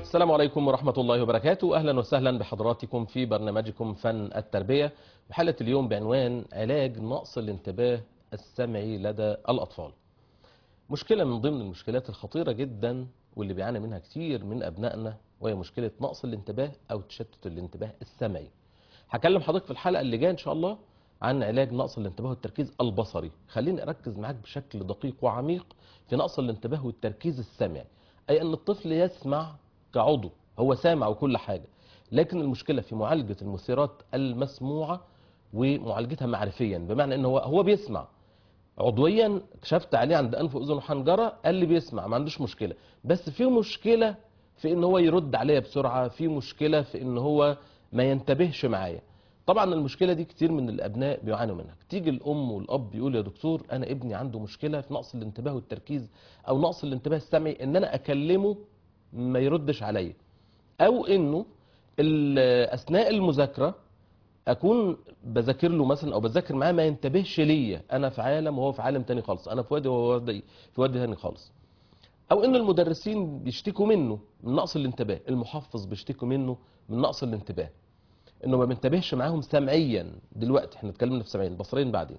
السلام عليكم ورحمة الله وبركاته أهلا وسهلا بحضراتكم في برنامجكم فن التربية وحلقة اليوم بعنوان علاج نقص الانتباه السمعي لدى الأطفال مشكلة من ضمن المشكلات الخطيرة جدا واللي بيعاني منها كتير من أبنائنا وهي مشكلة نقص الانتباه أو تشتت الانتباه السمعي هكلم حضرتك في الحلقة اللي جاية إن شاء الله عن علاج نقص الانتباه والتركيز البصري خليني أركز معاك بشكل دقيق وعميق في نقص الانتباه والتركيز السمعي أي أن الطفل يسمع كعضو هو سامع وكل حاجة لكن المشكلة في معالجة المثيرات المسموعة ومعالجتها معرفيا بمعنى ان هو هو بيسمع عضويا كشفت عليه عند انف واذن وحنجره قال لي بيسمع ما عندوش مشكله بس في مشكله في ان هو يرد عليا بسرعه في مشكله في ان هو ما ينتبهش معايا طبعا المشكله دي كتير من الابناء بيعانوا منها تيجي الام والاب يقول يا دكتور انا ابني عنده مشكله في نقص الانتباه والتركيز او نقص الانتباه السمعي ان انا اكلمه ما يردش عليا او انه ال- اثناء المذاكره اكون بذاكر له مثلا او بذاكر معاه ما ينتبهش ليا انا في عالم وهو في عالم تاني خالص انا في وادي وهو وادي- في وادي تاني خالص او ان المدرسين بيشتكوا منه من نقص الانتباه المحفظ بيشتكوا منه من نقص الانتباه انه ما بينتبهش معاهم سمعيا دلوقتي احنا اتكلمنا في سمعيا بصريا بعدين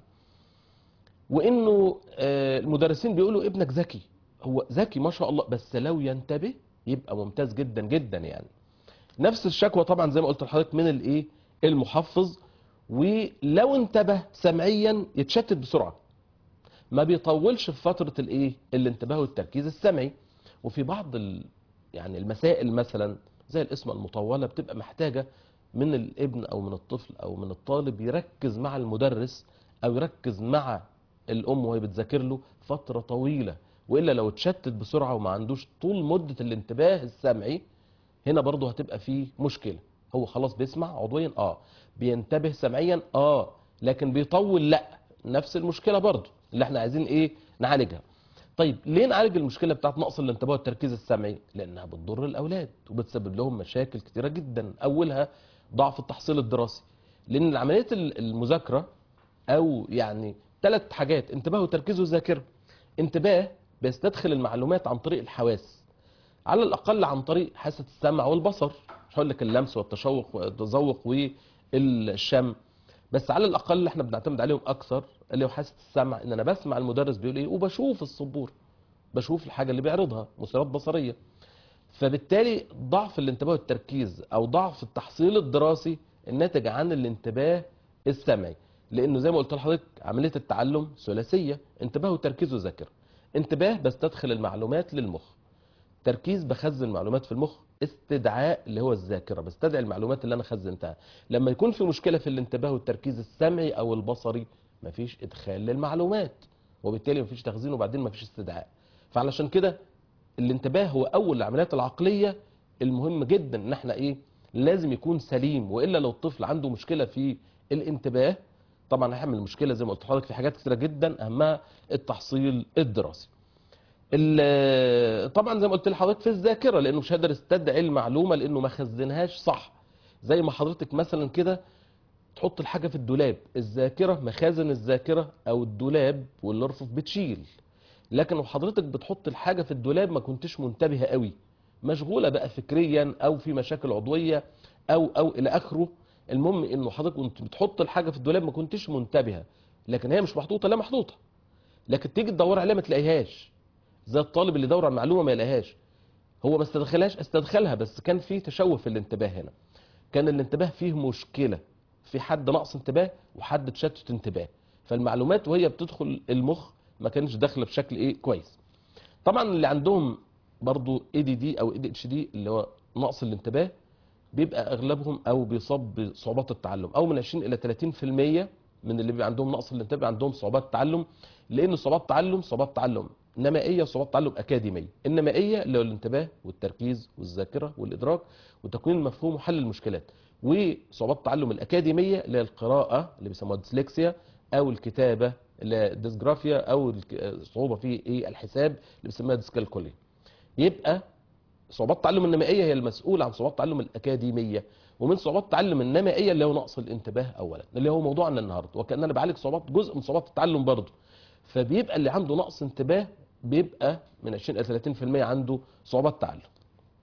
وانه آه، المدرسين بيقولوا ابنك ذكي هو ذكي ما شاء الله بس لو ينتبه يبقى ممتاز جدا جدا يعني نفس الشكوى طبعا زي ما قلت لحضرتك من الايه المحفظ ولو انتبه سمعيا يتشتت بسرعه ما بيطولش في فتره الايه الانتباه والتركيز السمعي وفي بعض ال... يعني المسائل مثلا زي الاسم المطوله بتبقى محتاجه من الابن او من الطفل او من الطالب يركز مع المدرس او يركز مع الام وهي بتذاكر له فتره طويله والا لو اتشتت بسرعه وما عندوش طول مده الانتباه السمعي هنا برضه هتبقى فيه مشكله هو خلاص بيسمع عضويا اه بينتبه سمعيا اه لكن بيطول لا نفس المشكله برضه اللي احنا عايزين ايه نعالجها طيب ليه نعالج المشكله بتاعت نقص الانتباه والتركيز السمعي لانها بتضر الاولاد وبتسبب لهم مشاكل كتيره جدا اولها ضعف التحصيل الدراسي لان عمليه المذاكره او يعني ثلاث حاجات انتباه وتركيز وذاكره انتباه بيستدخل المعلومات عن طريق الحواس على الاقل عن طريق حاسه السمع والبصر مش هقول لك اللمس والتشوق والتذوق والشم بس على الاقل احنا بنعتمد عليهم اكثر اللي هو حاسه السمع ان انا بسمع المدرس بيقول ايه وبشوف السبوره بشوف الحاجه اللي بيعرضها مثيرات بصريه فبالتالي ضعف الانتباه والتركيز او ضعف التحصيل الدراسي الناتج عن الانتباه السمعي لانه زي ما قلت لحضرتك عمليه التعلم ثلاثيه انتباه وتركيز وذاكره انتباه بستدخل المعلومات للمخ تركيز بخزن معلومات في المخ استدعاء اللي هو الذاكره بستدعي المعلومات اللي انا خزنتها لما يكون في مشكله في الانتباه والتركيز السمعي او البصري مفيش ادخال للمعلومات وبالتالي مفيش تخزين وبعدين مفيش استدعاء فعلشان كده الانتباه هو اول العمليات العقليه المهم جدا ان احنا ايه لازم يكون سليم والا لو الطفل عنده مشكله في الانتباه طبعا هيعمل مشكله زي ما قلت لحضرتك في حاجات كتيره جدا اهمها التحصيل الدراسي ال- طبعا زي ما قلت لحضرتك في الذاكره لانه مش هيقدر يستدعي المعلومه لانه ما خزنهاش صح زي ما حضرتك مثلا كده تحط الحاجه في الدولاب الذاكره مخازن الذاكره او الدولاب والارفف بتشيل لكن لو حضرتك بتحط الحاجه في الدولاب ما كنتش منتبهه قوي مشغوله بقى فكريا او في مشاكل عضويه او او الى اخره المهم انه حضرتك كنت بتحط الحاجه في الدولاب ما كنتش منتبهه لكن هي مش محطوطه لا محطوطه لكن تيجي تدور عليها ما تلاقيهاش زي الطالب اللي يدور على المعلومه ما يلاقيهاش هو ما استدخلهاش استدخلها بس كان في تشوه في الانتباه هنا كان الانتباه فيه مشكله في حد نقص انتباه وحد تشتت انتباه فالمعلومات وهي بتدخل المخ ما كانش داخله بشكل ايه كويس طبعا اللي عندهم برضو اي دي دي او اي دي اتش دي اللي هو نقص الانتباه بيبقى اغلبهم او بيصاب بصعوبات التعلم او من 20 الى 30% من اللي بيبقى عندهم نقص الانتباه عندهم صعوبات تعلم لان صعوبات تعلم صعوبات تعلم نمائيه وصعوبات تعلم اكاديميه النمائيه اللي هو الانتباه والتركيز والذاكره والادراك وتكوين المفهوم وحل المشكلات وصعوبات التعلم الاكاديميه اللي هي القراءه اللي بيسموها ديسلكسيا او الكتابه اللي هي الديسجرافيا او الك- صعوبه في ايه الحساب اللي بيسموها ديسكالكوليا يبقى صعوبات التعلم النمائيه هي المسؤوله عن صعوبات التعلم الاكاديميه ومن صعوبات التعلم النمائيه اللي هو نقص الانتباه اولا اللي هو موضوعنا النهارده وكان انا بعالج صعوبات جزء من صعوبات التعلم برضه فبيبقى اللي عنده نقص انتباه بيبقى من 20 الى 30% عنده صعوبات تعلم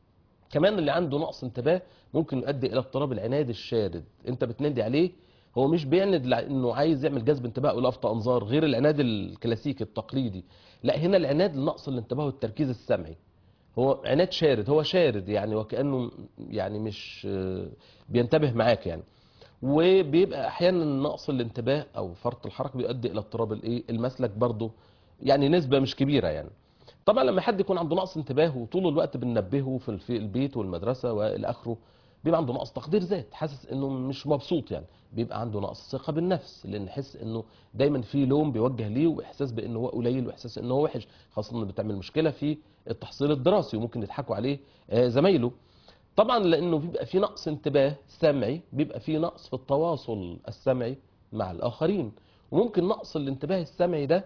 كمان اللي عنده نقص انتباه ممكن يؤدي الى اضطراب العناد الشارد انت بتنادي عليه هو مش بيعند لانه عايز يعمل جذب انتباه او لفت انظار غير العناد الكلاسيكي التقليدي لا هنا العناد لنقص الانتباه والتركيز السمعي هو عناد شارد هو شارد يعني وكانه يعني مش آه، بينتبه معاك يعني وبيبقى احيانا نقص الانتباه او فرط الحركه بيؤدي الى اضطراب الايه المسلك برضه يعني نسبه مش كبيره يعني طبعا لما حد يكون عنده نقص انتباه وطول الوقت بننبهه في في البيت والمدرسه والى اخره بيبقى عنده نقص تقدير ذات حاسس انه مش مبسوط يعني بيبقى عنده نقص ثقه بالنفس لان حس انه دايما في لوم بيوجه ليه واحساس بانه هو قليل واحساس انه هو وحش خاصه انه بتعمل مشكله في التحصيل الدراسي وممكن يضحكوا عليه آه، زمايله طبعا لانه بيبقى في نقص انتباه سمعي بيبقى في نقص في التواصل السمعي مع الاخرين وممكن نقص الانتباه السمعي ده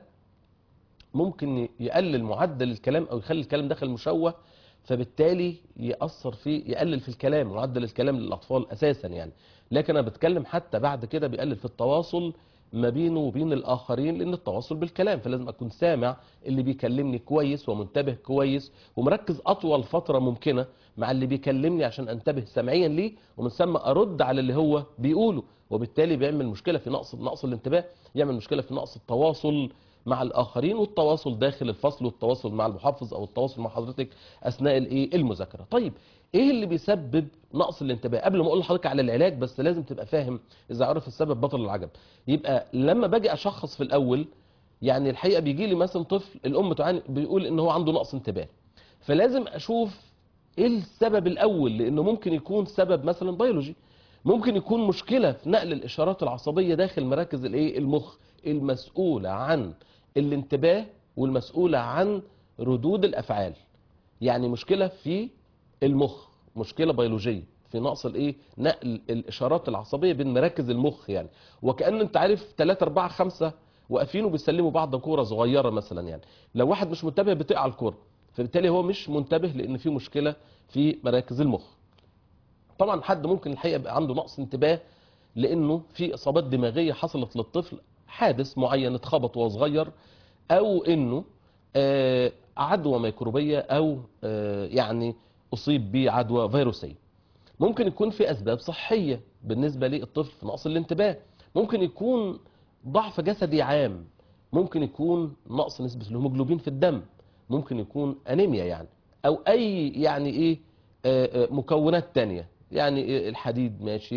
ممكن يقلل معدل الكلام او يخلي الكلام داخل مشوه فبالتالي يأثر في يقلل في الكلام معدل الكلام للأطفال أساسا يعني لكن أنا بتكلم حتى بعد كده بيقلل في التواصل ما بينه وبين الآخرين لأن التواصل بالكلام فلازم أكون سامع اللي بيكلمني كويس ومنتبه كويس ومركز أطول فترة ممكنة مع اللي بيكلمني عشان أنتبه سمعيا ليه ومن ثم أرد على اللي هو بيقوله وبالتالي بيعمل مشكلة في نقص نقص الانتباه يعمل مشكلة في نقص التواصل مع الاخرين والتواصل داخل الفصل والتواصل مع المحفظ او التواصل مع حضرتك اثناء الايه المذاكره طيب ايه اللي بيسبب نقص الانتباه قبل ما اقول لحضرتك على العلاج بس لازم تبقى فاهم اذا عرف السبب بطل العجب يبقى لما باجي اشخص في الاول يعني الحقيقه بيجي لي مثلا طفل الام تعاني بيقول ان هو عنده نقص انتباه فلازم اشوف ايه السبب الاول لانه ممكن يكون سبب مثلا بيولوجي ممكن يكون مشكله في نقل الاشارات العصبيه داخل مراكز الايه المخ المسؤوله عن الانتباه والمسؤولة عن ردود الأفعال يعني مشكلة في المخ مشكلة بيولوجية في نقص الايه نقل الاشارات العصبيه بين مراكز المخ يعني وكان انت عارف 3 4 5 واقفين وبيسلموا بعض كوره صغيره مثلا يعني لو واحد مش منتبه بتقع الكوره فبالتالي هو مش منتبه لان في مشكله في مراكز المخ طبعا حد ممكن الحقيقه يبقى عنده نقص انتباه لانه في اصابات دماغيه حصلت للطفل حادث معين اتخبط وهو صغير او انه آه، عدوى ميكروبيه او آه، يعني اصيب بعدوى فيروسيه ممكن يكون في اسباب صحيه بالنسبه للطفل في نقص الانتباه ممكن يكون ضعف جسدي عام ممكن يكون نقص نسبه الهيموجلوبين في الدم ممكن يكون انيميا يعني او اي يعني ايه آه، آه، مكونات تانية يعني إيه الحديد ماشي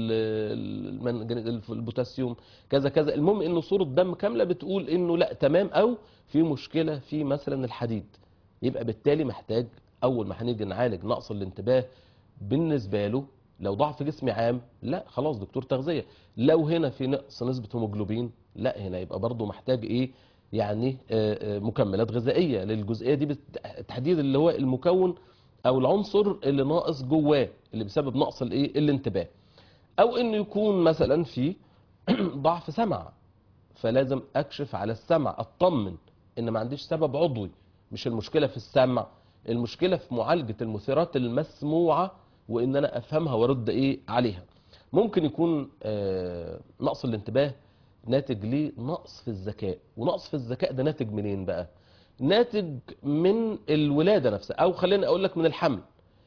ال- المنج- البوتاسيوم كذا كذا المهم انه صورة دم كاملة بتقول انه لا تمام او في مشكلة في مثلا الحديد يبقى بالتالي محتاج اول ما هنيجي نعالج نقص الانتباه بالنسبة له لو ضعف جسمي عام لا خلاص دكتور تغذية لو هنا في نقص نسبة هيموجلوبين لا هنا يبقى برضه محتاج ايه يعني آه، آه، مكملات غذائية للجزئية دي بالتحديد اللي هو المكون او العنصر اللي ناقص جواه اللي بسبب نقص الايه الانتباه او انه يكون مثلا في ضعف سمع فلازم اكشف على السمع اطمن ان ما عنديش سبب عضوي مش المشكله في السمع المشكله في معالجه المثيرات المسموعه وان انا افهمها وارد ايه عليها ممكن يكون آه، نقص الانتباه ناتج ليه نقص في الذكاء ونقص في الذكاء ده ناتج منين بقى ناتج من الولاده نفسها او خليني اقول لك من الحمل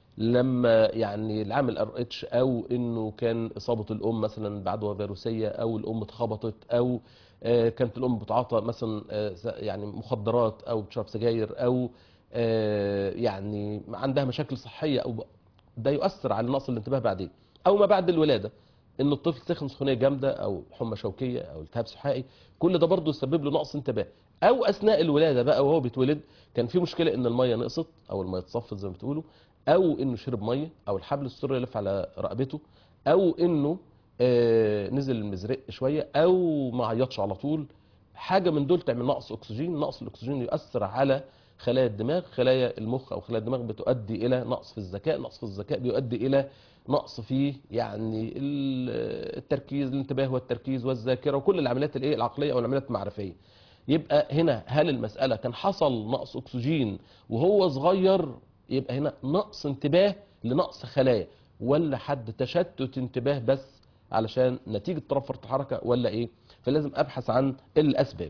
لما يعني العامل ار اتش او انه كان اصابه الام مثلا بعدوى فيروسيه او الام اتخبطت او آه، كانت الام بتعاطى مثلا آه، س- يعني مخدرات او بتشرب سجاير او آه، يعني عندها مشاكل صحيه او ب- ده يؤثر على نقص الانتباه بعدين او ما بعد الولاده ان الطفل سخن سخونيه جامده او حمى شوكيه او التهاب سحائي كل ده برضه يسبب له نقص انتباه او اثناء الولاده بقى وهو بيتولد كان في مشكله ان الميه نقصت او الميه اتصفت زي ما بتقولوا او انه شرب ميه او الحبل السري يلف على رقبته او انه آه، نزل المزرق شويه او ما عيطش على طول حاجه من دول تعمل نقص اكسجين نقص الاكسجين يؤثر على خلايا الدماغ خلايا المخ او خلايا الدماغ بتؤدي الى نقص في الذكاء نقص في الذكاء بيؤدي الى نقص في يعني ال- التركيز الانتباه والتركيز والذاكره وكل العمليات الايه العقليه او العمليات المعرفيه يبقى هنا هل المساله كان حصل نقص اكسجين وهو صغير يبقى هنا نقص انتباه لنقص خلايا ولا حد تشتت انتباه بس علشان نتيجه اضطراب فرط حركه ولا ايه فلازم ابحث عن الاسباب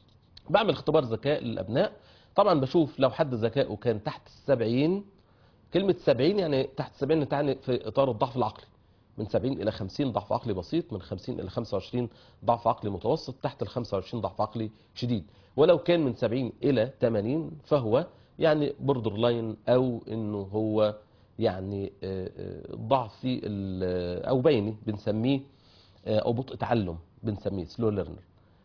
بعمل اختبار ذكاء للابناء طبعا بشوف لو حد ذكائه كان تحت السبعين كلمه 70 يعني تحت 70 تعني في اطار الضعف العقلي من 70 الى 50 ضعف عقلي بسيط من 50 الى 25 ضعف عقلي متوسط تحت ال 25 ضعف عقلي شديد ولو كان من 70 الى 80 فهو يعني بوردر لاين او انه هو يعني آه، آه، ضعف في ال- او بيني بنسميه آه، او بطء تعلم بنسميه سلو ليرنر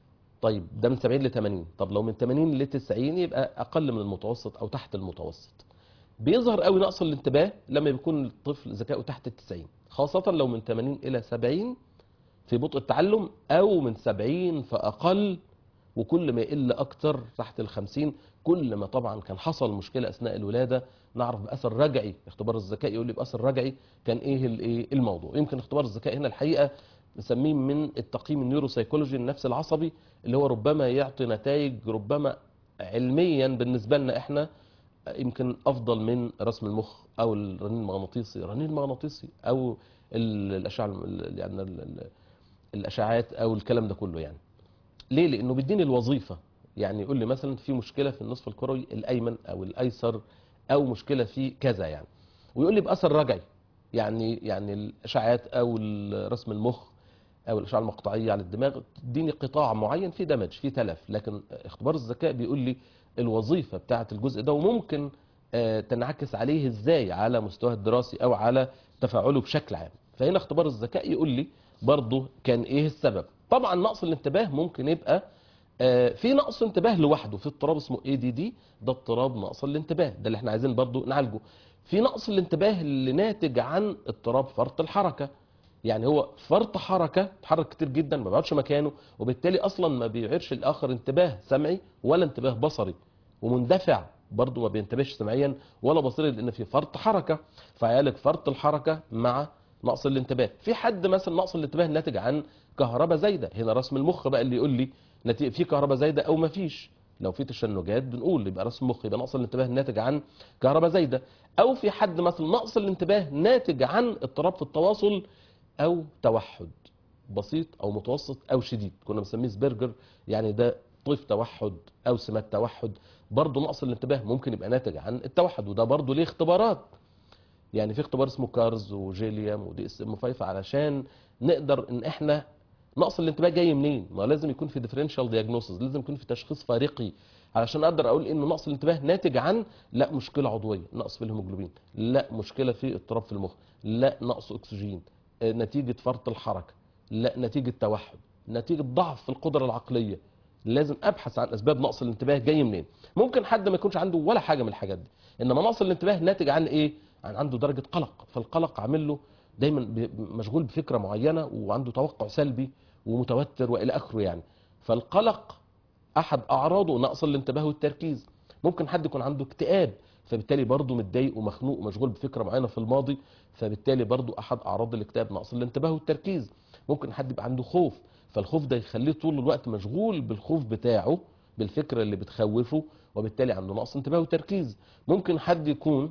طيب ده من 70 ل 80 طب لو من 80 ل 90 يبقى اقل من المتوسط او تحت المتوسط بيظهر قوي نقص الانتباه لما بيكون الطفل ذكائه تحت ال 90 خاصة لو من 80 إلى 70 في بطء التعلم أو من 70 فأقل وكل ما يقل أكتر تحت ال 50 كل ما طبعا كان حصل مشكلة أثناء الولادة نعرف بأثر رجعي اختبار الذكاء يقول لي بأثر رجعي كان إيه الإيه الموضوع يمكن اختبار الذكاء هنا الحقيقة نسميه من التقييم النيوروسايكولوجي النفس العصبي اللي هو ربما يعطي نتائج ربما علميا بالنسبة لنا احنا يمكن افضل من رسم المخ او الرنين المغناطيسي الرنين المغناطيسي او ال- الاشعه ال- يعني ال- ال- الاشعاعات او الكلام ده كله يعني ليه لانه بيديني الوظيفه يعني يقول لي مثلا في مشكله في النصف الكروي الايمن او الايسر او مشكله في كذا يعني ويقول لي باثر رجعي يعني يعني الاشعاعات او ال- رسم المخ او الاشعه المقطعيه على الدماغ تديني قطاع معين فيه دمج فيه تلف لكن اختبار الذكاء بيقول لي الوظيفه بتاعه الجزء ده وممكن آه، تنعكس عليه ازاي على مستواه الدراسي او على تفاعله بشكل عام فهنا اختبار الذكاء يقول لي برضه كان ايه السبب طبعا نقص الانتباه ممكن يبقى آه، في نقص انتباه لوحده في اضطراب اسمه اي دي دي ده اضطراب نقص الانتباه ده اللي احنا عايزين برضه نعالجه في نقص الانتباه اللي ناتج عن اضطراب فرط الحركه يعني هو فرط حركه اتحرك كتير جدا ما بيقعدش مكانه وبالتالي اصلا ما بيعيرش الاخر انتباه سمعي ولا انتباه بصري ومندفع برضه ما بينتبهش سمعيا ولا بصريا لان في فرط حركه فيعالج فرط الحركه مع نقص الانتباه في حد مثلا نقص الانتباه ناتج عن كهرباء زايده هنا رسم المخ بقى اللي يقول لي نتيجة في كهرباء زايده او ما فيش لو في تشنجات بنقول يبقى رسم مخ يبقى نقص الانتباه ناتج عن كهرباء زايده او في حد مثلا نقص الانتباه ناتج عن اضطراب في التواصل او توحد بسيط او متوسط او شديد كنا بنسميه سبرجر يعني ده طيف توحد او سمات توحد برضه نقص الانتباه ممكن يبقى ناتج عن التوحد وده برضه ليه اختبارات يعني في اختبار اسمه كارز وجيليام ودي اس ام 5 علشان نقدر ان احنا نقص الانتباه جاي منين ما لازم يكون في ديفرنشال دياجنوسيس لازم يكون في تشخيص فارقي علشان اقدر اقول ان نقص الانتباه ناتج عن لا مشكله عضويه نقص في الهيموجلوبين لا مشكله في اضطراب في المخ لا نقص اكسجين آه، نتيجه فرط الحركه لا نتيجه توحد نتيجه ضعف في القدره العقليه لازم ابحث عن اسباب نقص الانتباه جاي منين ممكن حد ما يكونش عنده ولا حاجه من الحاجات دي انما نقص الانتباه ناتج عن ايه عن عنده درجه قلق فالقلق عامل له دايما ب- مشغول بفكره معينه وعنده توقع سلبي ومتوتر والى اخره يعني فالقلق احد اعراضه نقص الانتباه والتركيز ممكن حد يكون عنده اكتئاب فبالتالي برضه متضايق ومخنوق ومشغول بفكره معينه في الماضي فبالتالي برضه احد اعراض الاكتئاب نقص الانتباه والتركيز ممكن حد يبقى عنده خوف فالخوف ده يخليه طول الوقت مشغول بالخوف بتاعه بالفكره اللي بتخوفه وبالتالي عنده نقص انتباه وتركيز ممكن حد يكون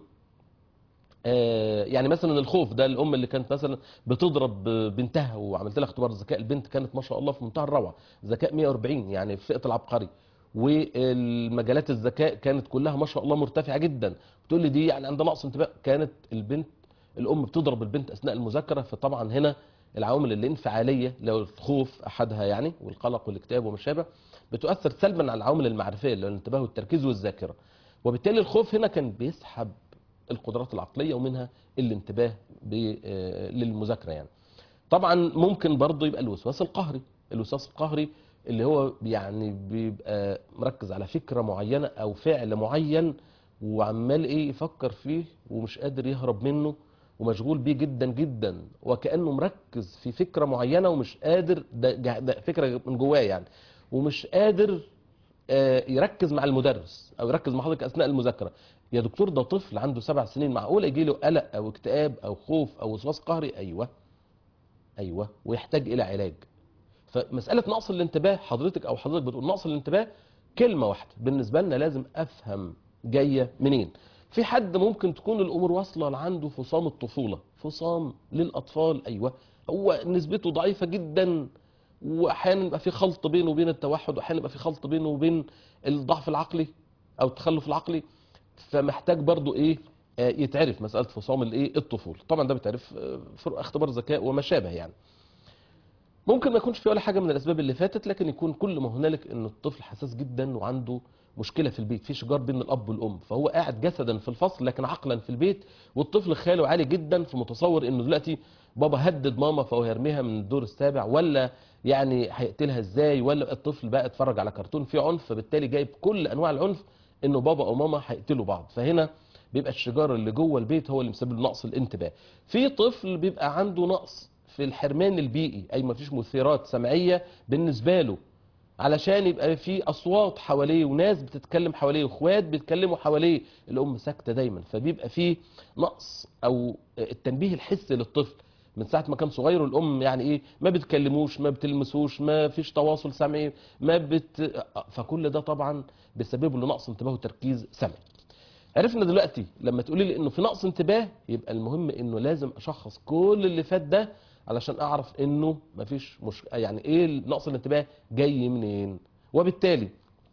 آه، يعني مثلا الخوف ده الام اللي كانت مثلا بتضرب بنتها وعملت لها اختبار ذكاء البنت كانت ما شاء الله في منتهى الروعه ذكاء 140 يعني في فئه العبقري والمجالات الذكاء كانت كلها ما شاء الله مرتفعه جدا بتقول لي دي يعني عندها نقص انتباه كانت البنت الام بتضرب البنت اثناء المذاكره فطبعا هنا العوامل الانفعاليه لو الخوف احدها يعني والقلق والاكتئاب وما شابه بتؤثر سلبا على العوامل المعرفيه اللي هو الانتباه والتركيز والذاكره وبالتالي الخوف هنا كان بيسحب القدرات العقليه ومنها الانتباه ب- آه، للمذاكره يعني طبعا ممكن برضه يبقى الوسواس القهري الوسواس القهري اللي هو يعني بيبقى مركز على فكره معينه او فعل معين وعمال ايه يفكر فيه ومش قادر يهرب منه ومشغول بيه جدا جدا وكانه مركز في فكره معينه ومش قادر ده, جه- ده فكره من جواه يعني ومش قادر آه، يركز مع المدرس او يركز مع حضرتك اثناء المذاكره يا دكتور ده طفل عنده سبع سنين معقول يجي له قلق او اكتئاب او خوف او وسواس قهري ايوه ايوه ويحتاج الى علاج فمساله نقص الانتباه حضرتك او حضرتك بتقول نقص الانتباه كلمه واحده بالنسبه لنا لازم افهم جايه منين في حد ممكن تكون الامور واصله لعنده فصام الطفوله فصام للاطفال ايوه هو نسبته ضعيفه جدا واحيانا يبقى في خلط بينه وبين التوحد واحيانا يبقى في خلط بينه وبين الضعف العقلي او التخلف العقلي فمحتاج برضو ايه آه، يتعرف مساله فصام الايه الطفوله طبعا ده بيتعرف آه، في اختبار ذكاء وما شابه يعني ممكن ما يكونش في ولا حاجه من الاسباب اللي فاتت لكن يكون كل ما هنالك ان الطفل حساس جدا وعنده مشكله في البيت في شجار بين الاب والام فهو قاعد جسدا في الفصل لكن عقلا في البيت والطفل خياله عالي جدا فمتصور انه دلوقتي بابا هدد ماما فهو هيرميها من الدور السابع ولا يعني هيقتلها ازاي ولا الطفل بقى اتفرج على كرتون فيه عنف فبالتالي جايب كل انواع العنف انه بابا او ماما هيقتلوا بعض فهنا بيبقى الشجار اللي جوه البيت هو اللي مسبب له نقص الانتباه في طفل بيبقى عنده نقص في الحرمان البيئي اي ما فيش مثيرات سمعيه بالنسبه له علشان يبقى في اصوات حواليه وناس بتتكلم حواليه واخوات بيتكلموا حواليه الام ساكته دايما فبيبقى في نقص او التنبيه الحسي للطفل من ساعه ما كان صغير والام يعني ايه ما بتكلموش ما بتلمسوش ما فيش تواصل سمعي ما بت فكل ده طبعا بيسبب له نقص انتباه وتركيز سمعي عرفنا دلوقتي لما تقولي لي انه في نقص انتباه يبقى المهم انه لازم اشخص كل اللي فات ده علشان اعرف انه مفيش مش يعني ايه نقص الانتباه جاي منين وبالتالي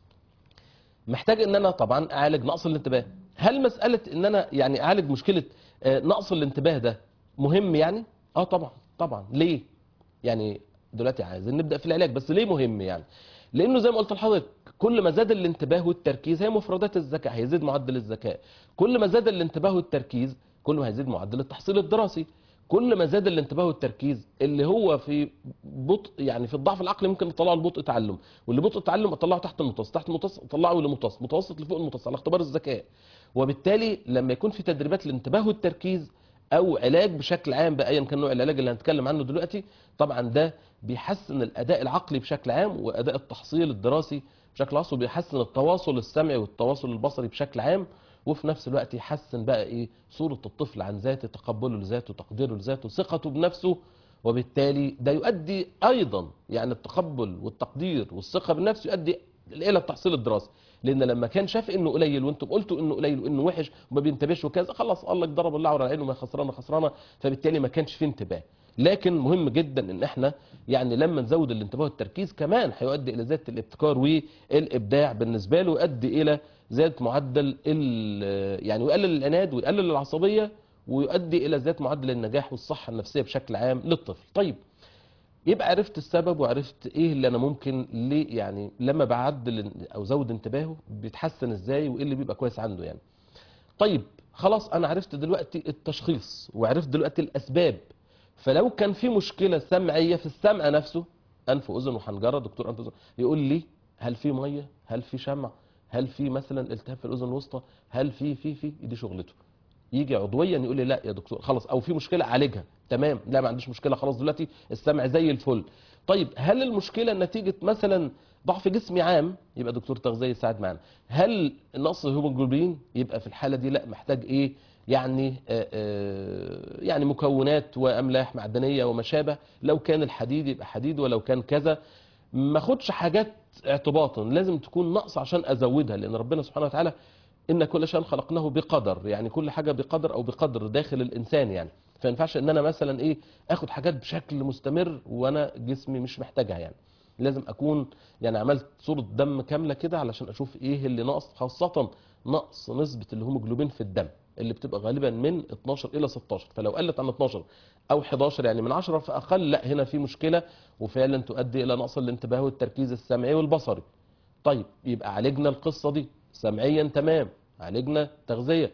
محتاج ان انا طبعا اعالج نقص الانتباه هل مساله ان انا يعني اعالج مشكله آه، نقص الانتباه ده مهم يعني اه طبعا طبعا ليه يعني دلوقتي عايزين نبدا في العلاج بس ليه مهم يعني لانه زي ما قلت لحضرتك كل ما زاد الانتباه والتركيز هي مفردات الذكاء هيزيد معدل الذكاء كل ما زاد الانتباه والتركيز كل ما هيزيد معدل التحصيل الدراسي كل ما زاد الانتباه والتركيز اللي هو في بطء يعني في الضعف العقلي ممكن نطلعه لبطء تعلم واللي بطء تعلم اطلعه تحت المتوسط تحت المتوسط اطلعه لمتوسط متوسط لفوق المتوسط على اختبار الذكاء وبالتالي لما يكون في تدريبات الانتباه والتركيز او علاج بشكل عام بايا كان نوع العلاج اللي هنتكلم عنه دلوقتي طبعا ده بيحسن الاداء العقلي بشكل عام واداء التحصيل الدراسي بشكل خاص وبيحسن التواصل السمعي والتواصل البصري بشكل عام وفي نفس الوقت يحسن بقى ايه صورة الطفل عن ذاته تقبله لذاته تقديره لذاته ثقته بنفسه وبالتالي ده يؤدي ايضا يعني التقبل والتقدير والثقة بالنفس يؤدي الى التحصيل الدراسي لان لما كان شاف انه قليل وانتم قلتوا انه قليل وانه وحش وما بينتبهش وكذا خلاص قال لك ضرب الله على عينه ما خسرانه خسرانه فبالتالي ما كانش فيه انتباه لكن مهم جدا ان احنا يعني لما نزود الانتباه والتركيز كمان هيؤدي الى زياده الابتكار والابداع بالنسبه له يؤدي الى زياده معدل ال- يعني يقلل العناد ويقلل العصبيه ويؤدي الى زياده معدل النجاح والصحه النفسيه بشكل عام للطفل طيب يبقى عرفت السبب وعرفت ايه اللي انا ممكن ليه يعني لما بعدل او زود انتباهه بيتحسن ازاي وايه اللي بيبقى كويس عنده يعني طيب خلاص انا عرفت دلوقتي التشخيص وعرفت دلوقتي الاسباب فلو كان في مشكله سمعيه في السمع نفسه انف واذن وحنجره دكتور انف واذن يقول لي هل في ميه هل في شمع هل في مثلا التهاب في الاذن الوسطى هل في في في دي شغلته يجي عضويا يقول لي لا يا دكتور خلاص او في مشكله عالجها تمام لا ما عنديش مشكله خلاص دلوقتي السمع زي الفل طيب هل المشكله نتيجه مثلا ضعف جسمي عام يبقى دكتور تغذيه يساعد معانا هل نقص الهيموجلوبين يبقى في الحاله دي لا محتاج ايه يعني آه آه يعني مكونات واملاح معدنيه وما شابه لو كان الحديد يبقى حديد ولو كان كذا ما اخدش حاجات اعتباطا لازم تكون ناقصه عشان ازودها لان ربنا سبحانه وتعالى ان كل شيء خلقناه بقدر يعني كل حاجه بقدر او بقدر داخل الانسان يعني فما ينفعش ان انا مثلا ايه اخد حاجات بشكل مستمر وانا جسمي مش محتاجها يعني لازم اكون يعني عملت صوره دم كامله كده علشان اشوف ايه اللي ناقص خاصه نقص نسبه الهيموجلوبين في الدم اللي بتبقى غالبا من 12 الى 16 فلو قلت عن 12 او 11 يعني من 10 فاقل لا هنا في مشكله وفعلا تؤدي الى نقص الانتباه والتركيز السمعي والبصري طيب يبقى عالجنا القصه دي سمعيا تمام عالجنا تغذيه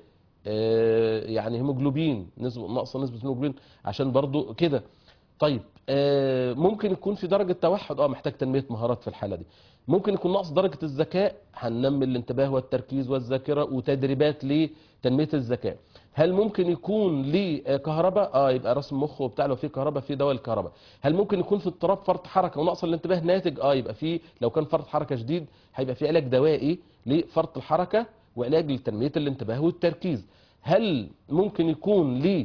آه يعني هيموجلوبين نسبه نقص نسبه الهيموجلوبين عشان برضو كده طيب آه ممكن يكون في درجه توحد اه محتاج تنميه مهارات في الحاله دي ممكن يكون نقص درجه الذكاء هننمي الانتباه والتركيز والذاكره وتدريبات لتنميه الذكاء هل ممكن يكون ليه كهرباء اه يبقى رسم مخ وبتاع لو في كهرباء في دواء الكهرباء هل ممكن يكون في اضطراب فرط حركه ونقص الانتباه ناتج اه يبقى في لو كان فرط حركه شديد هيبقى في علاج دوائي لفرط الحركه وعلاج لتنميه الانتباه والتركيز هل ممكن يكون ليه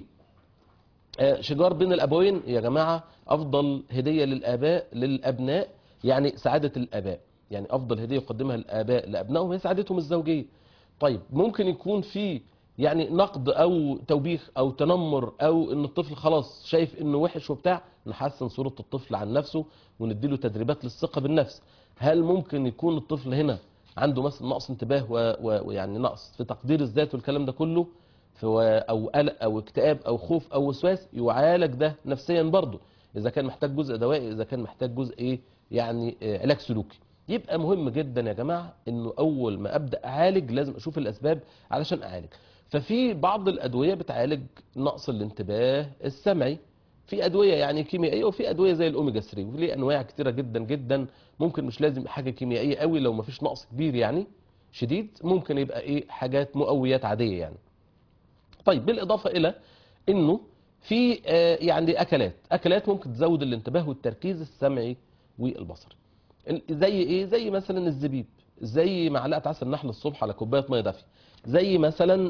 آه، شجار بين الابوين يا جماعه افضل هديه للاباء للابناء يعني سعاده الاباء يعني افضل هديه يقدمها الاباء لابنائهم هي سعادتهم الزوجيه طيب ممكن يكون في يعني نقد او توبيخ او تنمر او ان الطفل خلاص شايف انه وحش وبتاع نحسن صوره الطفل عن نفسه ونديله تدريبات للثقه بالنفس هل ممكن يكون الطفل هنا عنده مثلا نقص انتباه و- و- ويعني نقص في تقدير الذات والكلام ده كله فهو او قلق او اكتئاب او خوف او وسواس يعالج ده نفسيا برضه اذا كان محتاج جزء دوائي اذا كان محتاج جزء ايه يعني آه، علاج سلوكي يبقى مهم جدا يا جماعه انه اول ما ابدا اعالج لازم اشوف الاسباب علشان اعالج ففي بعض الادويه بتعالج نقص الانتباه السمعي في ادويه يعني كيميائيه وفي ادويه زي الاوميجا 3 وليه انواع كتيره جدا جدا ممكن مش لازم حاجه كيميائيه قوي لو ما فيش نقص كبير يعني شديد ممكن يبقى ايه حاجات مقويات عاديه يعني طيب بالاضافه الى انه في آه، يعني اكلات اكلات ممكن تزود الانتباه والتركيز السمعي والبصري ال- زي ايه زي مثلا الزبيب زي معلقه عسل نحل الصبح على كوبايه ميه دافيه زي مثلا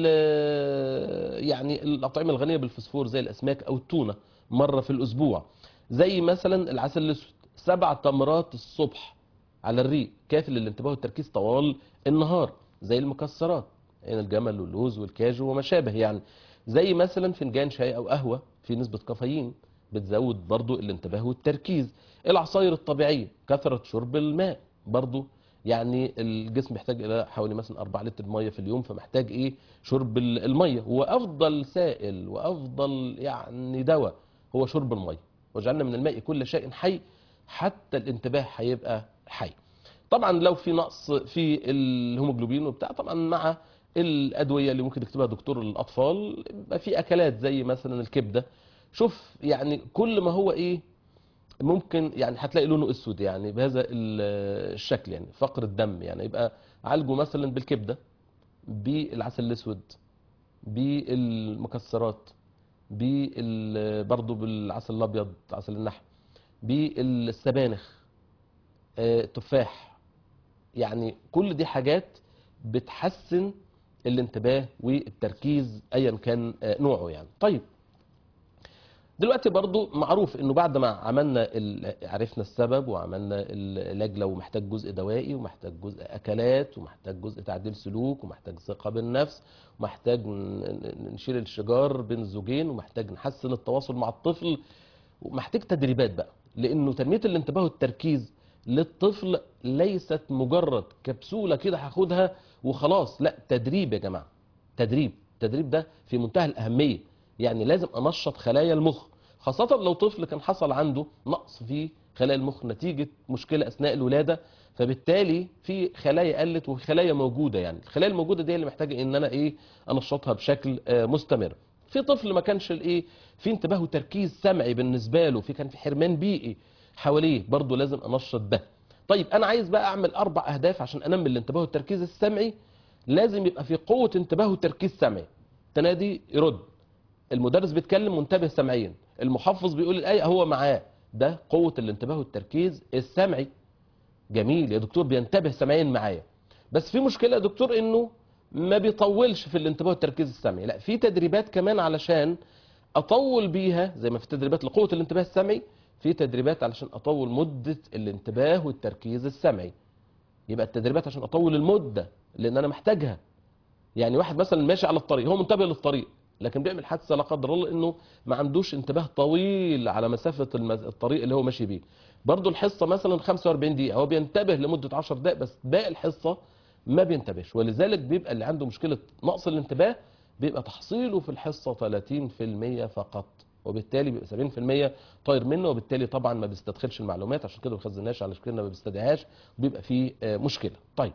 ال- يعني الاطعمه الغنيه بالفوسفور زي الاسماك او التونه مره في الاسبوع زي مثلا العسل الاسود سبع تمرات الصبح على الريق كافي للانتباه والتركيز طوال النهار زي المكسرات يعني الجمل واللوز والكاجو وما شابه يعني زي مثلا فنجان شاي او قهوه في نسبه كافيين بتزود برضو الانتباه والتركيز العصاير الطبيعيه كثره شرب الماء برضو يعني الجسم محتاج الى حوالي مثلا 4 لتر ميه في اليوم فمحتاج ايه شرب ال- الميه وافضل سائل وافضل يعني دواء هو شرب الميه وجعلنا من الماء كل شيء حي حتى الانتباه هيبقى حي طبعا لو في نقص في الهيموجلوبين وبتاع طبعا مع الادويه اللي ممكن يكتبها دكتور الاطفال يبقى في اكلات زي مثلا الكبده شوف يعني كل ما هو ايه ممكن يعني هتلاقي لونه اسود يعني بهذا ال- الشكل يعني فقر الدم يعني يبقى عالجه مثلا بالكبده بالعسل الاسود بالمكسرات بال برضه بالعسل الابيض عسل النحل بالسبانخ آه، التفاح يعني كل دي حاجات بتحسن الانتباه والتركيز ايا كان آه، نوعه يعني طيب دلوقتي برضو معروف انه بعد ما عملنا ال- عرفنا السبب وعملنا العلاج لو محتاج جزء دوائي ومحتاج جزء اكلات ومحتاج جزء تعديل سلوك ومحتاج ثقه بالنفس ومحتاج ن- ن- نشيل الشجار بين الزوجين ومحتاج نحسن التواصل مع الطفل ومحتاج تدريبات بقى لانه تنميه الانتباه والتركيز للطفل ليست مجرد كبسوله كده هاخدها وخلاص لا تدريب يا جماعه تدريب التدريب ده في منتهى الاهميه يعني لازم انشط خلايا المخ خاصه لو طفل كان حصل عنده نقص في خلايا المخ نتيجه مشكله اثناء الولاده فبالتالي في خلايا قلت وخلايا موجوده يعني الخلايا الموجوده دي اللي محتاجه ان انا ايه انشطها بشكل آه، مستمر في طفل ما كانش الايه في انتباه وتركيز سمعي بالنسبه له في كان في حرمان بيئي حواليه برضه لازم انشط ده طيب انا عايز بقى اعمل اربع اهداف عشان انمي الانتباه والتركيز السمعي لازم يبقى في قوه انتباه وتركيز سمعي تنادي يرد المدرس بيتكلم منتبه سمعيا المحفظ بيقول الايه هو معاه ده قوه الانتباه والتركيز السمعي جميل يا دكتور بينتبه سمعيا معايا بس في مشكله يا دكتور انه ما بيطولش في الانتباه والتركيز السمعي لا في تدريبات كمان علشان اطول بيها زي ما في تدريبات لقوه الانتباه السمعي في تدريبات علشان اطول مده الانتباه والتركيز السمعي يبقى التدريبات عشان اطول المده لان انا محتاجها يعني واحد مثلا ماشي على الطريق هو منتبه للطريق لكن بيعمل حادثه لا قدر الله انه ما عندوش انتباه طويل على مسافه المز... الطريق اللي هو ماشي بيه برضه الحصه مثلا 45 دقيقه هو بينتبه لمده 10 دقائق بس باقي الحصه ما بينتبهش ولذلك بيبقى اللي عنده مشكله نقص الانتباه بيبقى تحصيله في الحصه 30% فقط وبالتالي بيبقى 70% طاير منه وبالتالي طبعا ما بيستدخلش المعلومات عشان كده ما بيخزنهاش على كده ما بيستدعيهاش وبيبقى فيه آه، مشكله طيب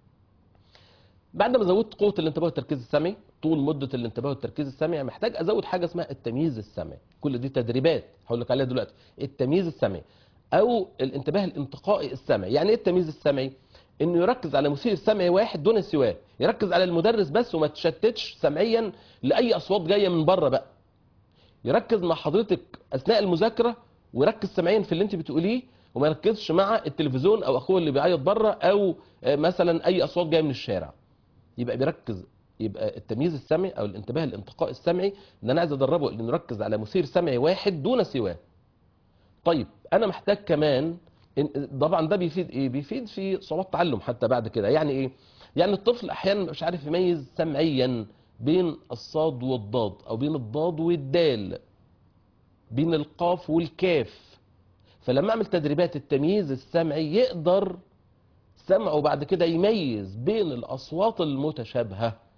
بعد ما زودت قوه الانتباه والتركيز السمعي طول مده الانتباه والتركيز السمعي محتاج ازود حاجه اسمها التمييز السمعي كل دي تدريبات هقول لك عليها دلوقتي التمييز السمعي او الانتباه الانتقائي السمعي يعني ايه التمييز السمعي انه يركز على مثير سمعي واحد دون سواه يركز على المدرس بس وما تشتتش سمعيا لاي اصوات جايه من بره بقى يركز مع حضرتك اثناء المذاكره ويركز سمعيا في اللي انت بتقوليه وما يركزش مع التلفزيون او اخوه اللي بيعيط بره او آه، مثلا اي اصوات جايه من الشارع يبقى بيركز يبقى التمييز السمعي او الانتباه الانتقائي السمعي ان انا عايز ادربه انه يركز على مثير سمعي واحد دون سواه طيب انا محتاج كمان إن- طبعا ده بيفيد ايه بيفيد في صعوبات تعلم حتى بعد كده يعني ايه يعني الطفل احيانا مش عارف يميز سمعيا بين الصاد والضاد او بين الضاد والدال بين القاف والكاف فلما اعمل تدريبات التمييز السمعي يقدر سمعه بعد كده يميز بين الاصوات المتشابهه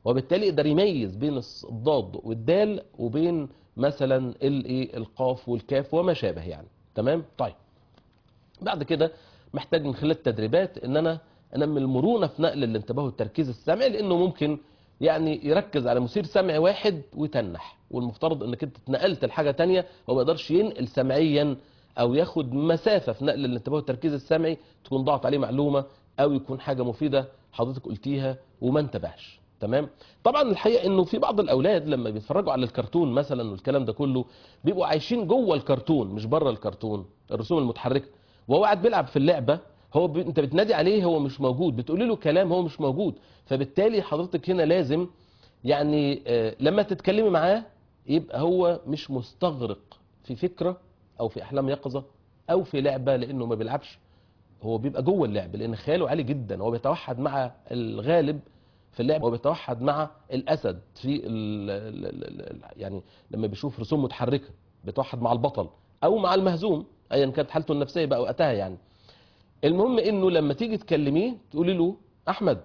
وبالتالي يقدر يميز بين الص- الضاد والدال وبين مثلا الايه القاف والكاف وما شابه يعني تمام طيب بعد كده محتاج من خلال التدريبات ان انا انمي المرونه في نقل الانتباه والتركيز السمعي لانه ممكن يعني يركز على مثير سمعي واحد ويتنح والمفترض انك انت اتنقلت لحاجه تانية هو ما يقدرش ينقل سمعيا او ياخد مسافه في نقل الانتباه والتركيز السمعي تكون ضاعت عليه معلومه او يكون حاجه مفيده حضرتك قلتيها وما انتبهش تمام طبعا الحقيقه انه في بعض الاولاد لما بيتفرجوا على الكرتون مثلا والكلام ده كله بيبقوا عايشين جوه الكرتون مش بره الكرتون الرسوم المتحركه وهو قاعد بيلعب في اللعبه هو ب... انت بتنادي عليه هو مش موجود بتقولي له كلام هو مش موجود فبالتالي حضرتك هنا لازم يعني آه، لما تتكلمي معاه يبقى هو مش مستغرق في فكره او في احلام يقظه او في لعبه لانه ما بيلعبش هو بيبقى جوه اللعب لان خياله عالي جدا هو بيتوحد مع الغالب في اللعب هو بيتوحد مع الاسد في ال ال ال ال يعني لما بيشوف رسوم متحركه بيتوحد مع البطل او مع المهزوم ايا كانت حالته النفسيه بقى وقتها يعني المهم انه لما تيجي تكلميه تقولي له احمد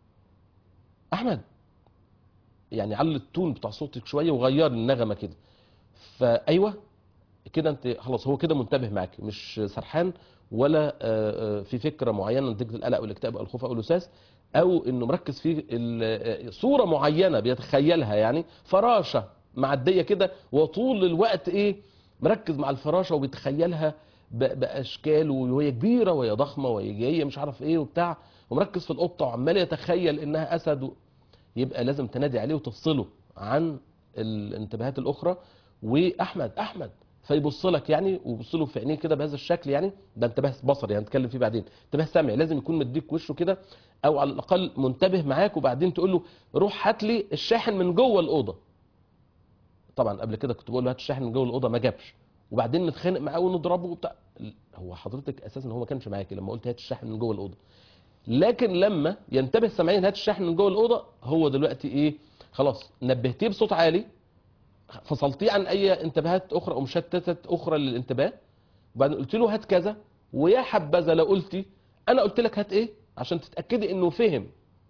احمد يعني علي التون بتاع صوتك شويه وغير النغمه كده فايوه كده انت خلاص هو كده منتبه معاك مش سرحان ولا آه، آه، في فكره معينه نتيجه القلق والاكتئاب او الخوف او الوسواس او انه مركز في ال- آه، صوره معينه بيتخيلها يعني فراشه معديه كده وطول الوقت ايه مركز مع الفراشه وبيتخيلها ب- باشكال وهي كبيره وهي ضخمه وهي جايه مش عارف ايه وبتاع ومركز في القطه وعمال يتخيل انها اسد و... يبقى لازم تنادي عليه وتفصله عن الانتباهات الاخرى واحمد احمد فيبص لك يعني ويبص له في عينيه كده بهذا الشكل يعني ده انتباه بصري يعني هنتكلم فيه بعدين انتباه سمعي لازم يكون مديك وشه كده او على الاقل منتبه معاك وبعدين تقول له روح هات لي الشاحن من جوه الاوضه طبعا قبل كده كنت بقول له هات الشاحن من جوه الاوضه ما جابش وبعدين نتخانق معاه ونضربه وبتاع هو حضرتك اساسا هو ما كانش معاكي لما قلت هات الشاحن من جوه الاوضه لكن لما ينتبه سمعيا هات الشاحن من جوه الاوضه هو دلوقتي ايه خلاص نبهتيه بصوت عالي فصلتيه عن اي انتباهات اخرى او مشتتات اخرى للانتباه وبعدين قلت له هات كذا ويا حبذا لو قلتي انا قلت لك هات ايه عشان تتاكدي انه فهم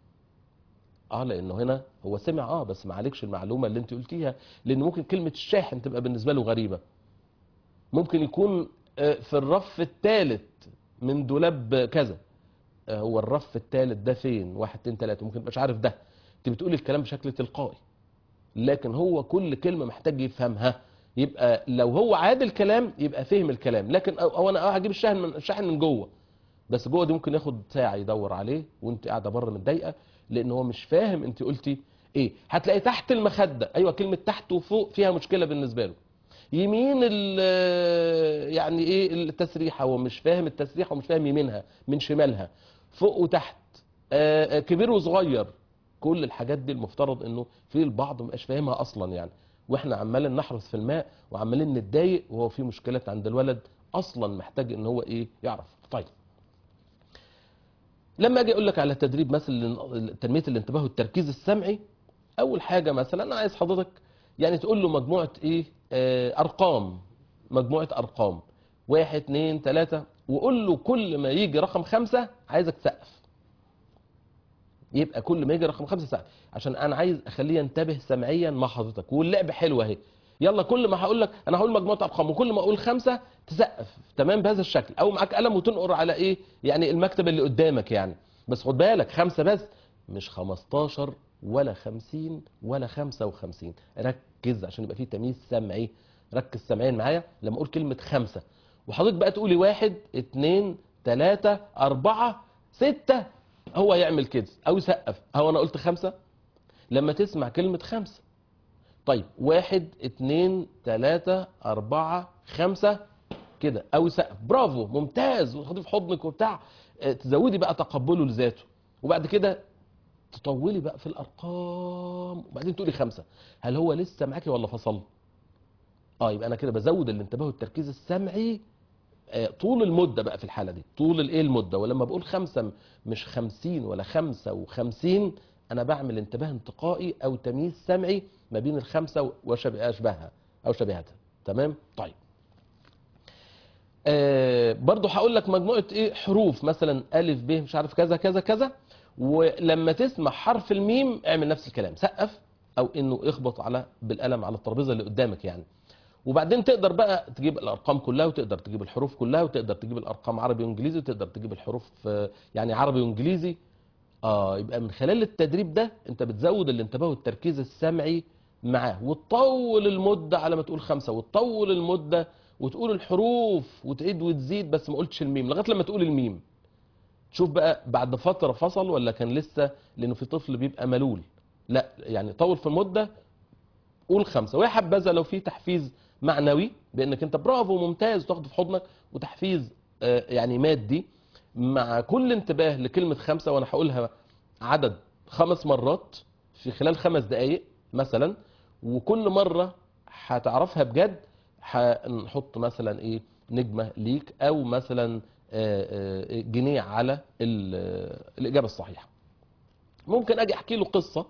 اه لانه هنا هو سمع اه بس ما عليكش المعلومه اللي انت قلتيها لان ممكن كلمه الشاحن تبقى بالنسبه له غريبه ممكن يكون آه، في الرف الثالث من دولاب كذا آه، هو الرف الثالث ده فين واحد اتنين تلاته ممكن مش عارف ده انت بتقولي الكلام بشكل تلقائي لكن هو كل كلمه محتاج يفهمها يبقى لو هو عاد الكلام يبقى فهم الكلام لكن او, أو انا اه هجيب الشاحن من الشاحن من جوه بس جوه دي ممكن ياخد ساعه يدور عليه وانت قاعده بره متضايقه لان هو مش فاهم انت قلتي ايه هتلاقي تحت المخده ايوه كلمه تحت وفوق فيها مشكله بالنسبه له يمين ال- يعني ايه التسريحه هو مش فاهم التسريحه ومش فاهم يمينها من شمالها فوق وتحت آه، آه، كبير وصغير كل الحاجات دي المفترض انه في البعض مبقاش فاهمها اصلا يعني واحنا عمالين نحرس في الماء وعمالين نتضايق وهو في مشكلات عند الولد اصلا محتاج ان هو ايه يعرف طيب لما اجي اقول لك على تدريب مثلا تنميه الانتباه والتركيز السمعي اول حاجه مثلا انا عايز حضرتك يعني تقول له مجموعه ايه آه ارقام مجموعه ارقام واحد اتنين تلاته وقول له كل ما يجي رقم خمسه عايزك تسقف يبقى كل ما يجي رقم خمسه سقف عشان انا عايز اخليه ينتبه سمعيا مع حضرتك واللعب حلو اهي يلا كل ما هقول لك انا هقول مجموعه ارقام وكل ما اقول خمسه تسقف تمام بهذا الشكل او معاك قلم وتنقر على ايه يعني المكتب اللي قدامك يعني بس خد بالك خمسه بس مش 15 ولا 50 ولا 55 ركز عشان يبقى فيه تمييز سمعي ركز سمعيا معايا لما اقول كلمه خمسه وحضرتك بقى تقولي واحد اتنين تلاته اربعه سته هو يعمل كده او يسقف هو انا قلت خمسه لما تسمع كلمه خمسه طيب واحد اتنين تلاتة أربعة خمسة كده أو سقف برافو ممتاز وخديه في حضنك وبتاع آه، تزودي بقى تقبله لذاته وبعد كده تطولي بقى في الأرقام وبعدين تقولي خمسة هل هو لسه معاكي ولا فصل؟ اه يبقى أنا كده بزود الانتباه والتركيز السمعي آه، طول المدة بقى في الحالة دي طول الايه المدة ولما بقول خمسة م- مش خمسين ولا خمسة وخمسين أنا بعمل انتباه انتقائي أو تمييز سمعي ما بين الخمسة وأشباهها أو شبيهتها تمام طيب آه برضو هقول لك مجموعة ايه حروف مثلا ألف ب مش عارف كذا كذا كذا ولما تسمع حرف الميم اعمل نفس الكلام سقف او انه اخبط على بالقلم على الترابيزه اللي قدامك يعني وبعدين تقدر بقى تجيب الارقام كلها وتقدر تجيب الحروف كلها وتقدر تجيب الارقام عربي وانجليزي وتقدر تجيب الحروف آه، يعني عربي وانجليزي اه يبقى من خلال التدريب ده انت بتزود الانتباه والتركيز السمعي معاه وتطول المده على ما تقول خمسه وتطول المده وتقول الحروف وتعيد وتزيد بس ما قلتش الميم لغايه لما تقول الميم تشوف بقى بعد فتره فصل ولا كان لسه لانه في طفل بيبقى ملول لا يعني طول في المده قول خمسه ويا حبذا لو في تحفيز معنوي بانك انت برافو ممتاز تاخده في حضنك وتحفيز آه، يعني مادي مع كل انتباه لكلمه خمسه وانا هقولها عدد خمس مرات في خلال خمس دقائق مثلا وكل مره هتعرفها بجد هنحط مثلا ايه نجمه ليك او مثلا آه، آه، جنيه على ال- الاجابه الصحيحه ممكن اجي احكي له قصه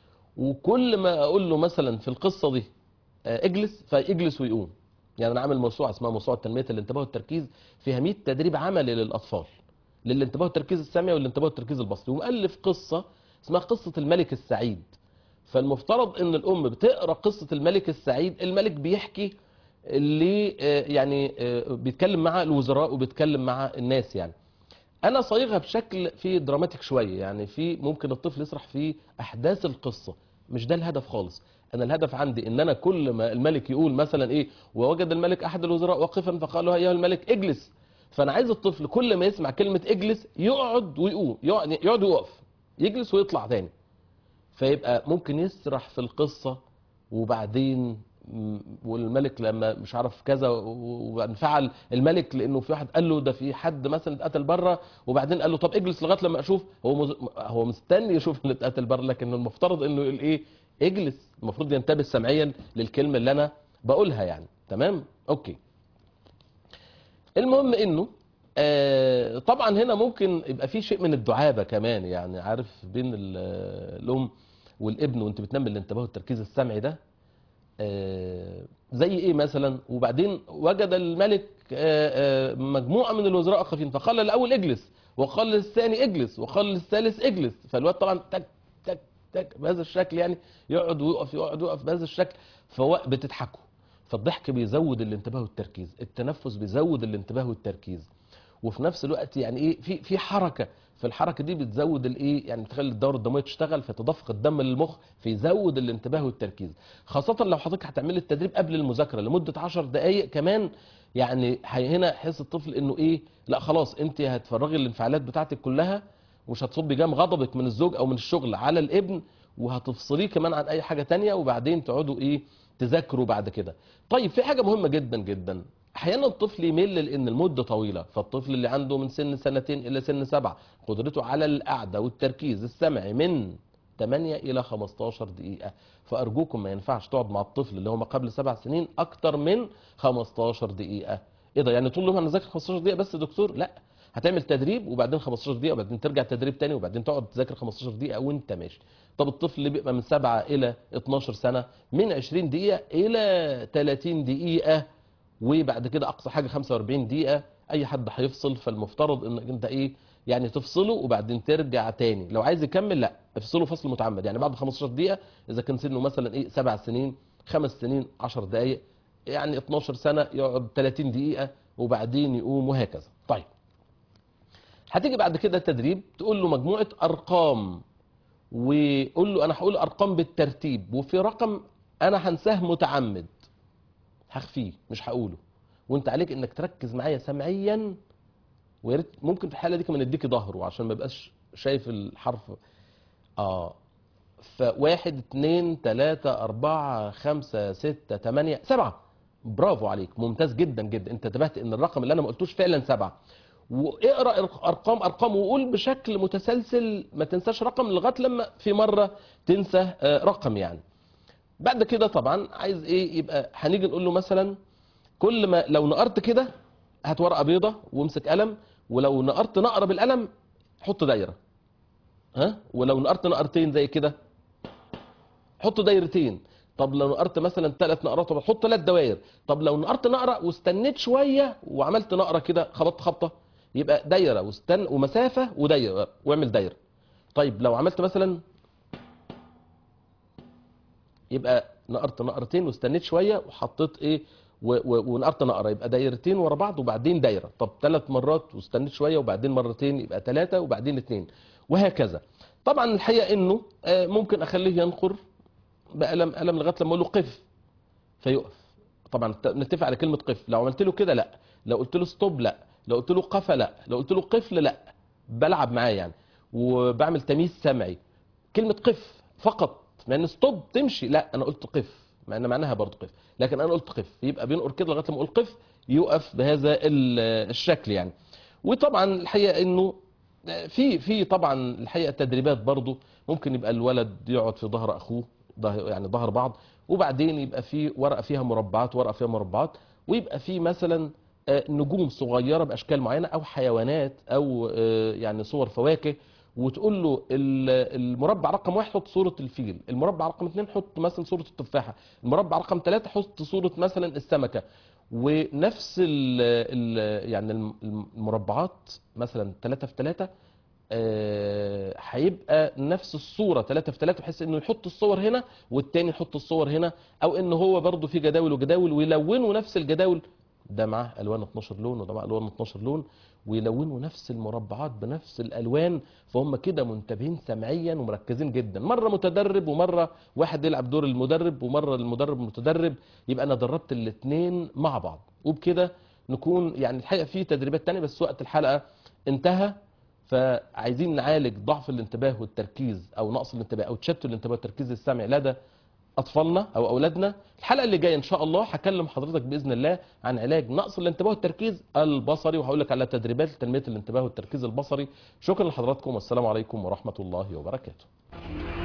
وكل ما اقول له مثلا في القصه دي آه، اجلس فيجلس ويقوم يعني انا عامل موسوعه اسمها موسوعه تنميه الانتباه والتركيز فيها 100 تدريب عملي للاطفال للانتباه والتركيز السمعي والانتباه والتركيز البصري ومؤلف قصه اسمها قصه الملك السعيد فالمفترض ان الام بتقرا قصه الملك السعيد الملك بيحكي اللي آه، يعني آه، بيتكلم مع الوزراء وبيتكلم مع الناس يعني انا صايغها بشكل في دراماتيك شويه يعني في ممكن الطفل يسرح في احداث القصه مش ده الهدف خالص انا الهدف عندي ان انا كل ما الملك يقول مثلا ايه ووجد الملك احد الوزراء واقفا فقال له ايها الملك اجلس فانا عايز الطفل كل ما يسمع كلمه اجلس يقعد ويقوم يقعد يقعد ويقف يجلس ويطلع تاني فيبقى ممكن يسرح في القصه وبعدين م- والملك لما مش عارف كذا و- وانفعل الملك لانه في واحد قال له ده في حد مثلا اتقتل بره وبعدين قال له طب اجلس لغايه لما اشوف هو مز... هو مستني يشوف اللي اتقتل بره لكن المفترض انه يقول ايه اجلس المفروض ينتبه سمعيا للكلمه اللي انا بقولها يعني تمام اوكي المهم انه آه طبعا هنا ممكن يبقى في شيء من الدعابه كمان يعني عارف بين ال- الام والابن وانت بتنمي الانتباه والتركيز السمعي ده آه، زي ايه مثلا وبعدين وجد الملك آه، آه، مجموعه من الوزراء خافين فقال للاول اجلس وقال للثاني اجلس وقال للثالث اجلس فالواد طبعا تك تك تك بهذا الشكل يعني يقعد ويقف يقعد ويقف بهذا الشكل فهو بتضحكوا فالضحك بيزود الانتباه والتركيز التنفس بيزود الانتباه والتركيز وفي نفس الوقت يعني ايه في في حركه فالحركه دي بتزود الايه يعني بتخلي الدوره الدمويه تشتغل فتضخ الدم للمخ فيزود الانتباه والتركيز خاصه لو حضرتك هتعمل التدريب قبل المذاكره لمده 10 دقائق كمان يعني هي- هنا يحس الطفل انه ايه لا خلاص انت هتفرغي الانفعالات بتاعتك كلها ومش هتصبي جام غضبك من الزوج او من الشغل على الابن وهتفصليه كمان عن اي حاجه تانية وبعدين تقعدوا ايه تذاكروا بعد كده طيب في حاجه مهمه جدا جدا احيانا الطفل يمل لان المده طويله فالطفل اللي عنده من سن سنتين الى سن سبعة قدرته على القعده والتركيز السمعي من 8 الى 15 دقيقه فارجوكم ما ينفعش تقعد مع الطفل اللي هو ما قبل سبع سنين اكتر من 15 دقيقه ايه ده يعني طول اليوم هنذاكر 15 دقيقه بس يا دكتور لا هتعمل تدريب وبعدين 15 دقيقه وبعدين ترجع تدريب تاني وبعدين تقعد تذاكر 15 دقيقه وانت ماشي طب الطفل اللي بيبقى من 7 الى 12 سنه من 20 دقيقه الى 30 دقيقه وبعد كده اقصى حاجه 45 دقيقه اي حد هيفصل فالمفترض انك انت ايه يعني تفصله وبعدين ترجع تاني لو عايز يكمل لا افصله فصل متعمد يعني بعد 15 دقيقه اذا كان سنه مثلا ايه سبع سنين خمس سنين 10 دقائق يعني 12 سنه يقعد 30 دقيقه وبعدين يقوم وهكذا طيب هتيجي بعد كده تدريب تقول له مجموعه ارقام وقول له انا هقول ارقام بالترتيب وفي رقم انا هنساه متعمد هخفيه مش هقوله وانت عليك انك تركز معايا سمعيا ويا ريت ممكن في الحاله دي كمان اديكي ظهره عشان ما يبقاش شايف الحرف اه فواحد اتنين تلاتة أربعة خمسة ستة تمانية سبعة برافو عليك ممتاز جدا جدا انت انتبهت ان الرقم اللي انا ما قلتوش فعلا سبعة واقرا ارقام ارقام وقول بشكل متسلسل ما تنساش رقم لغايه لما في مره تنسى آه، رقم يعني بعد كده طبعا عايز ايه يبقى هنيجي نقول له مثلا كل ما لو نقرت كده هات ورقه بيضه وامسك قلم ولو نقرت نقره بالقلم حط دايره ها ولو نقرت نقرتين زي كده حط دايرتين طب لو نقرت مثلا ثلاث نقرات طب حط ثلاث دوائر طب لو نقرت نقره واستنيت شويه وعملت نقره كده خبطت خبطه يبقى دايره واستن ومسافه ودايره واعمل دايره طيب لو عملت مثلا يبقى نقرت نقرتين واستنيت شويه وحطيت ايه و- و- ونقرت نقره يبقى دايرتين ورا بعض وبعدين دايره طب ثلاث مرات واستنيت شويه وبعدين مرتين يبقى ثلاثه وبعدين اثنين وهكذا طبعا الحقيقه انه آه، ممكن اخليه ينقر بقلم قلم لغايه لما اقول له قف فيقف طبعا ت- نتفق على كلمه قف لو عملت له كده لا لو قلت له ستوب لا لو قلت له قفا لا لو قلت له قفل لا بلعب معاه يعني وبعمل تمييز سمعي كلمه قف فقط مع ان ستوب تمشي لا انا قلت قف مع ان معناها برضه قف لكن انا قلت قف يبقى بينقر كده لغايه لما اقول قف يقف بهذا ال- الشكل يعني وطبعا الحقيقه انه في في طبعا الحقيقه تدريبات برضه ممكن يبقى الولد يقعد في ظهر اخوه ظهر- يعني ظهر بعض وبعدين يبقى في ورقه فيها مربعات ورقه فيها مربعات ويبقى في مثلا آه، نجوم صغيره باشكال معينه او حيوانات او آه، يعني صور فواكه وتقول له ال- المربع رقم واحد حط صوره الفيل المربع رقم اثنين حط مثلا صوره التفاحه المربع رقم ثلاثة حط صوره مثلا السمكه ونفس ال ال يعني الم- المربعات مثلا ثلاثة في ثلاثة آه، هيبقى نفس الصورة ثلاثة في ثلاثة بحيث انه يحط الصور هنا والتاني يحط الصور هنا او ان هو برضه في جداول وجداول ويلونوا نفس الجداول ده معاه الوان 12 لون وده معاه الوان 12 لون ويلونوا نفس المربعات بنفس الالوان فهم كده منتبهين سمعيا ومركزين جدا مره متدرب ومره واحد يلعب دور المدرب ومره المدرب متدرب يبقى انا دربت الاثنين مع بعض وبكده نكون يعني الحقيقه في تدريبات تانية بس وقت الحلقه انتهى فعايزين نعالج ضعف الانتباه والتركيز او نقص الانتباه او تشتت الانتباه والتركيز السمعي لدى اطفالنا او اولادنا الحلقه اللي جايه ان شاء الله هكلم حضرتك باذن الله عن علاج نقص الانتباه والتركيز البصري وهقول لك على تدريبات لتنميه الانتباه والتركيز البصري شكرا لحضراتكم والسلام عليكم ورحمه الله وبركاته